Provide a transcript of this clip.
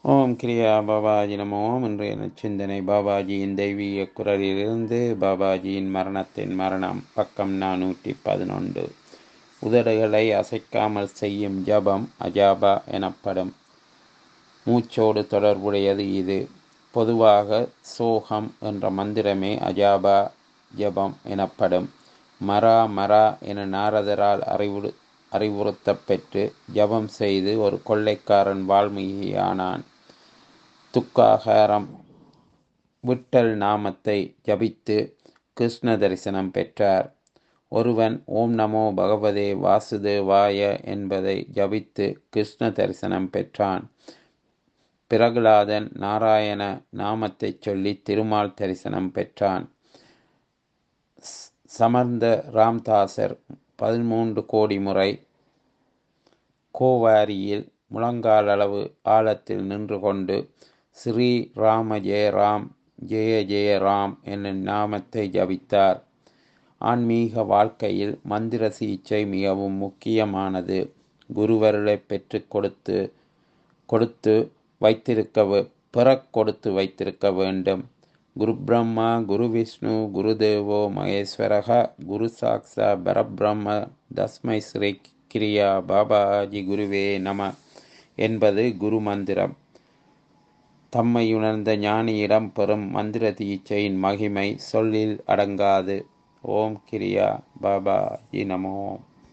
ஓம் கிரியா பாபாஜி நமோ இன்றைய நச்சிந்தனை பாபாஜியின் தெய்வீக குரலிலிருந்து பாபாஜியின் மரணத்தின் மரணம் பக்கம் நானூற்றி பதினொன்று உதடுகளை அசைக்காமல் செய்யும் ஜபம் அஜாபா எனப்படும் மூச்சோடு தொடர்புடையது இது பொதுவாக சோகம் என்ற மந்திரமே அஜாபா ஜபம் எனப்படும் மரா மரா என நாரதரால் அறிவுறு அறிவுறுத்தப் பெற்று ஜபம் செய்து ஒரு கொள்ளைக்காரன் வால்மீகியானான் துக்காகாரம் விட்டல் நாமத்தை ஜபித்து கிருஷ்ண தரிசனம் பெற்றார் ஒருவன் ஓம் நமோ பகவதே வாசுதேவாய என்பதை ஜபித்து கிருஷ்ண தரிசனம் பெற்றான் பிரகலாதன் நாராயண நாமத்தை சொல்லி திருமால் தரிசனம் பெற்றான் சமர்ந்த ராம்தாசர் பதிமூன்று கோடி முறை கோவாரியில் முழங்கால் அளவு ஆழத்தில் நின்று கொண்டு ஸ்ரீ ராம ஜெய ராம் ஜெய ஜெய ராம் என்னும் நாமத்தை ஜபித்தார் ஆன்மீக வாழ்க்கையில் மந்திர சிகிச்சை மிகவும் முக்கியமானது குருவருளை பெற்று கொடுத்து கொடுத்து வைத்திருக்க பெறக் கொடுத்து வைத்திருக்க வேண்டும் குரு பிரம்மா குரு விஷ்ணு குருதேவோ மகேஸ்வரக குரு சாக்ஷா பரபிரம்ம தஸ்மை ஸ்ரீ கிரியா பாபாஜி குருவே நம என்பது குரு மந்திரம் தம்மை உணர்ந்த ஞானியிடம் பெறும் மந்திர தீட்சையின் மகிமை சொல்லில் அடங்காது ஓம் கிரியா பாபாஜி நமோ